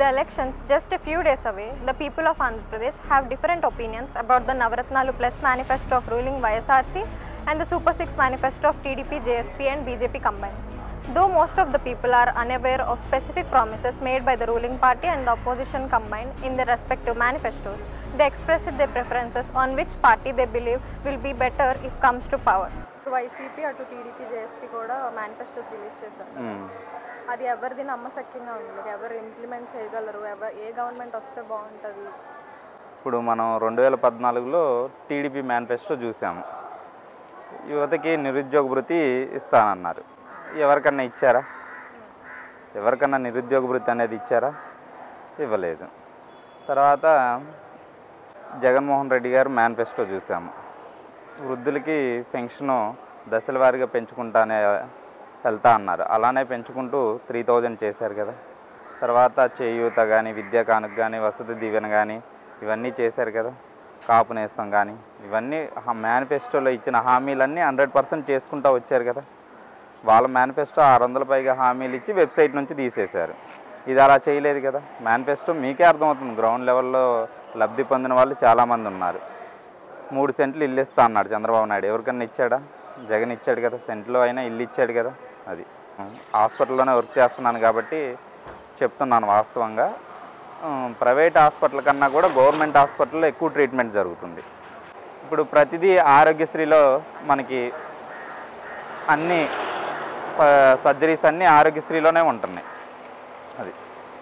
the elections just a few days away, the people of Andhra Pradesh have different opinions about the Navaratnalu Plus manifesto of ruling YSRC and the Super 6 manifesto of TDP, JSP and BJP combined. Though most of the people are unaware of specific promises made by the ruling party and the opposition combined in their respective manifestos, they expressed their preferences on which party they believe will be better if comes to power. YCP అటు TDP JSP కూడా manifestos release చేశారు మ్మ్. అది ఎవరిది నమ్మశక్యంగా ఉంది like ఎవరు implement చేయగలరు ఎవరు ఏ గవర్నమెంట్ వస్తే బాగుంటుంది ఇప్పుడు మనం రెండు వేల పద్నాలుగులో టీడీపీ మేనిఫెస్టో చూసాము యువతకి నిరుద్యోగ భృతి ఇస్తానన్నారు ఎవరికన్నా ఇచ్చారా ఎవరికన్నా నిరుద్యోగ భృతి అనేది ఇచ్చారా ఇవ్వలేదు తర్వాత జగన్మోహన్ రెడ్డి గారు మేనిఫెస్టో చూసాము వృద్ధులకి పెన్షను దశల వారీగా పెంచుకుంటానే వెళ్తా అన్నారు అలానే పెంచుకుంటూ త్రీ థౌజండ్ చేశారు కదా తర్వాత చేయూత కానీ విద్యా కానుక కానీ వసతి దీవెన కానీ ఇవన్నీ చేశారు కదా కాపు నేస్తం కానీ ఇవన్నీ మేనిఫెస్టోలో ఇచ్చిన హామీలన్నీ హండ్రెడ్ పర్సెంట్ చేసుకుంటూ వచ్చారు కదా వాళ్ళ మేనిఫెస్టో ఆరు వందల పైగా హామీలు ఇచ్చి వెబ్సైట్ నుంచి తీసేశారు ఇది అలా చేయలేదు కదా మేనిఫెస్టో మీకే అర్థమవుతుంది గ్రౌండ్ లెవెల్లో లబ్ధి పొందిన వాళ్ళు చాలామంది ఉన్నారు మూడు సెంట్లు ఇల్లు ఇస్తా అన్నాడు చంద్రబాబు నాయుడు ఎవరికన్నా ఇచ్చాడా జగన్ ఇచ్చాడు కదా సెంట్లో అయినా ఇల్లు ఇచ్చాడు కదా అది హాస్పిటల్లోనే వర్క్ చేస్తున్నాను కాబట్టి చెప్తున్నాను వాస్తవంగా ఉమ్, ప్రైవేట్ హాస్పిటల్ కన్నా కూడా గవర్నమెంట్ హాస్పిటల్లో ఎక్కువ ట్రీట్మెంట్ జరుగుతుంది ఇప్పుడు ప్రతిదీ ఆరోగ్యశ్రీలో మనకి అన్ని సర్జరీస్ అన్నీ ఆరోగ్యశ్రీలోనే ఉంటున్నాయి అది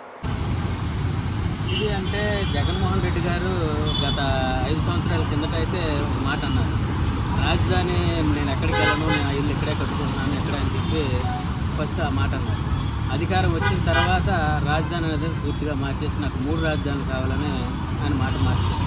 ఇది అంటే జగన్మోహన్ రెడ్డి గారు గత ఐదు సంవత్సరాల కిందట అయితే ఒక మాట అన్నారు రాజధాని నేను ఎక్కడికి వెళ్ళను నేను ఆ ఇల్లు ఇక్కడే కట్టుకుంటున్నాను ఎక్కడ అని చెప్పి ఫస్ట్ ఆ మాట అన్నారు అధికారం వచ్చిన తర్వాత రాజధాని అనేది పూర్తిగా మార్చేసి నాకు మూడు రాజధానులు కావాలని ఆయన మాట మార్చారు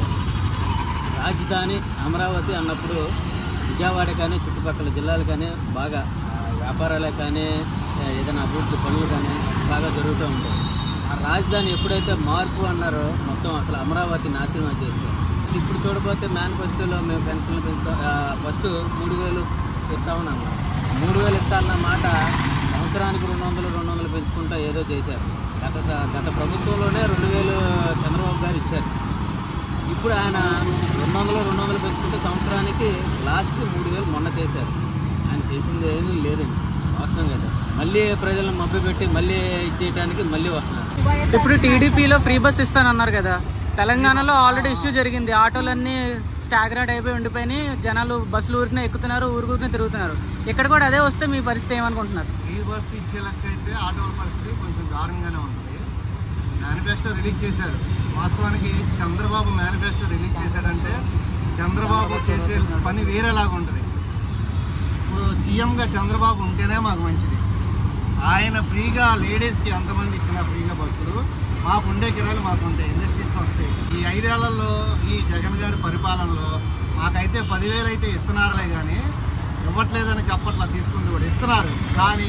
రాజధాని అమరావతి అన్నప్పుడు విజయవాడ కానీ చుట్టుపక్కల జిల్లాలు కానీ బాగా ఆ, వ్యాపారాలే కానీ ఆ, ఏదైనా అభివృద్ధి పనులు కానీ బాగా జరుగుతూ ఉంటాయి ఆ రాజధాని ఎప్పుడైతే మార్పు అన్నారో మొత్తం అసలు అమరావతి నాశనం చేశారు ఇప్పుడు చూడబోతే మేనిఫెస్టోలో మేము పెన్షన్లు పెంచుతా ఫస్ట్ మూడు వేలు ఇస్తామని అన్నారు మూడు వేలు ఇస్తా అన్న మాట సంవత్సరానికి రెండు వందలు రెండు వందలు పెంచుకుంటా ఏదో చేశారు గత స- గత ప్రభుత్వంలోనే రెండు వేలు చంద్రబాబు గారు ఇచ్చారు ఇప్పుడు ఆయన రెండు వందలు రెండు వందలు పెంచుకుంటే సంవత్సరానికి లాస్ట్కి మూడు వేలు మొన్న చేశారు ఆయన చేసింది ఏమీ లేదండి వాస్తవం కదా మళ్ళీ ప్రజలను మభ్యపెట్టి మళ్ళీ ఇచ్చేయడానికి మళ్ళీ వస్తున్నారు ఇప్పుడు టీడీపీలో ఫ్రీ బస్ ఇస్తానన్నారు కదా తెలంగాణలో ఆల్రెడీ ఇష్యూ జరిగింది ఆటోలన్నీ స్టాగ్రేట్ అయిపోయి ఉండిపోయి జనాలు బస్సులు ఊరికనే ఎక్కుతున్నారు ఊరికూరికనే తిరుగుతున్నారు ఇక్కడ కూడా అదే వస్తే మీ పరిస్థితి ఏమనుకుంటున్నారు ఫ్రీ బస్ ఇచ్చే లెక్క అయితే ఆటోల పరిస్థితి కొంచెం దారుణంగానే ఉంటుంది మేనిఫెస్టో రిలీజ్ చేశారు వాస్తవానికి చంద్రబాబు మేనిఫెస్టో రిలీజ్ చేశాడంటే చంద్రబాబు చేసే పని వేరేలాగా ఉంటుంది ఇప్పుడు సీఎంగా చంద్రబాబు ఉంటేనే మాకు మంచిది ఆయన ఫ్రీగా లేడీస్కి ఎంతమంది ఇచ్చిన ఫ్రీగా బస్సులు మాకు ఉండే కిరాయిలు మాకు ఉంటాయి ఇండస్ట్రీస్ వస్తాయి ఈ ఐదేళ్లలో ఈ జగన్ గారి పరిపాలనలో మాకైతే పదివేలు అయితే ఇస్తున్నారులే కానీ ఇవ్వట్లేదని చెప్పట్లా తీసుకుంటూ కూడా ఇస్తున్నారు కానీ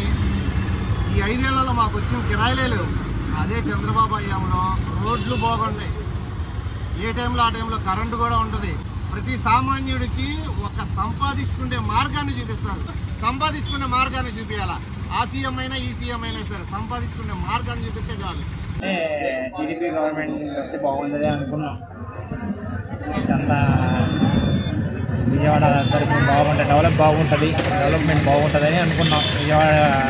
ఈ ఐదేళ్లలో మాకు వచ్చిన కిరాయిలే లేవు అదే చంద్రబాబు అయ్యాంలో రోడ్లు బాగుంటాయి ఏ టైంలో ఆ టైంలో కరెంటు కూడా ఉంటుంది ప్రతి సామాన్యుడికి ఒక సంపాదించుకునే మార్గాన్ని చూపిస్తారు సంపాదించుకునే మార్గాన్ని చూపించాలా ఆ సీఎం అయినా ఈ సీఎం అయినా సరే సంపాదించుకునే మార్గాన్ని చూపిస్తే చాలు టీడీపీ గవర్నమెంట్ వస్తే బాగుంటుంది అనుకున్నాం ఇదంతా విజయవాడ తరపు బాగుంటుంది డెవలప్ బాగుంటుంది డెవలప్మెంట్ బాగుంటుందని అనుకున్నాం విజయవాడ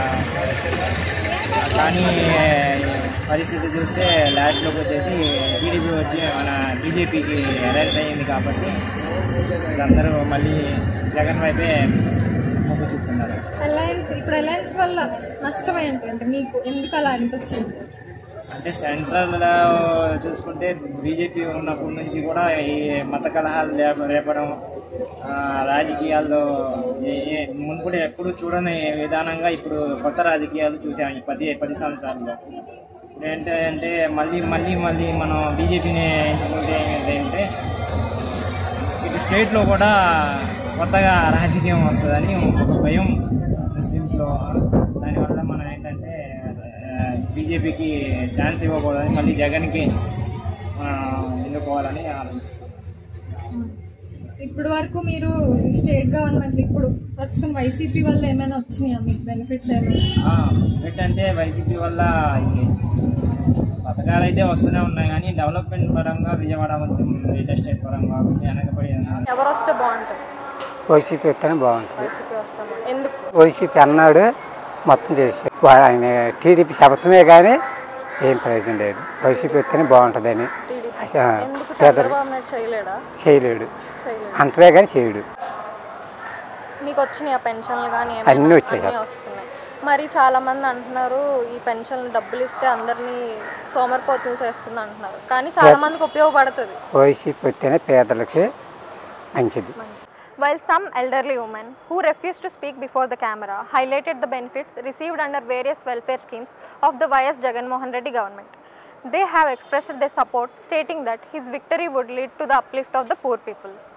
కానీ పరిస్థితి చూస్తే లాస్ట్లోకి వచ్చేసి టీడీపీ వచ్చి మన బీజేపీకి అలయన్స్ అయ్యింది కాబట్టి అందరూ మళ్ళీ జగన్ వైపే మొగ్గు చూపుతున్నారు అలయన్స్ ఇప్పుడు అలయన్స్ వల్ల నష్టం ఏంటి అంటే మీకు ఎందుకు అలా అనిపిస్తుంది అంటే సెంట్రల్లో చూసుకుంటే బీజేపీ ఉన్నప్పటి నుంచి కూడా ఈ మత కలహాలు లేప- రేపడం ఆ, రాజకీయాల్లో ఏ- ఏ- మునుపుడు ఎప్పుడు చూడని విధానంగా ఇప్పుడు కొత్త రాజకీయాలు చూసాం ఈ పది పది సంవత్సరాల్లో ఇప్పుడు ఏంటంటే మళ్ళీ మళ్ళీ మళ్ళీ మనం బీజేపీని ఎంచుకుంటే ఏంటంటే ఇటు స్టేట్లో కూడా కొత్తగా రాజకీయం వస్తుందని ఒక భయం ముస్లిమ్స్లో దానివల్ల మనం ఏంటంటే బీజేపీకి ఛాన్స్ ఇవ్వకూడదని మళ్ళీ జగన్కి ఆ, ఎన్నుకోవాలని ఆలోచిస్తున్నాం ఇప్పుడు వరకు మీరు స్టేట్ గవర్నమెంట్ ఇప్పుడు ప్రస్తుతం వైసీపీ వల్ల ఏమైనా వచ్చినాయా మీకు బెనిఫిట్స్ ఏమైనా ఏంటంటే వైసీపీ వల్ల ఈ పథకాలు అయితే వస్తూనే ఉన్నాయి కానీ డెవలప్మెంట్ పరంగా విజయవాడ కొంచెం రియల్ ఎస్టేట్ పరంగా కొంచెం వెనకబడి ఉన్నారు ఎవరు వస్తే బాగుంటుంది వైసీపీ వస్తేనే బాగుంటుంది వైసీపీ వస్తే బాగుంటుంది ఎందుకు వైసీపీ అన్నాడు మొత్తం చేసి వా- ఆయన టీడీపీ శపథమే కానీ ఏం ప్రయోజనం లేదు వైసీపీ వస్తేనే బాగుంటుందని టీడీపీ అస- ఎందుకు పేదలు చంద్రబాబు నాయుడు చేయలేడా చేయలేడు చేయలేడు అంటవే కానీ చేయడు మీకు వచ్చినాయి ఆ పెన్షన్లు కానీ అన్నీ వచ్చాయి సార్. వస్తున్నాయి మరి చాలా మంది అంటున్నారు ఈ పెన్షన్లు డబ్బులు ఇస్తే అందరినీ సోమరిపోతులు చేస్తుంది అంటున్నారు కానీ చాలా మందికి ఉపయోగపడుతుంది వైసీపీ వస్తేనే పేదలకి మంచిది While some elderly women who refused to speak before the camera highlighted the benefits received under various welfare schemes of the YS Jaganmohan Reddy government, they have expressed their support, stating that his victory would lead to the uplift of the poor people.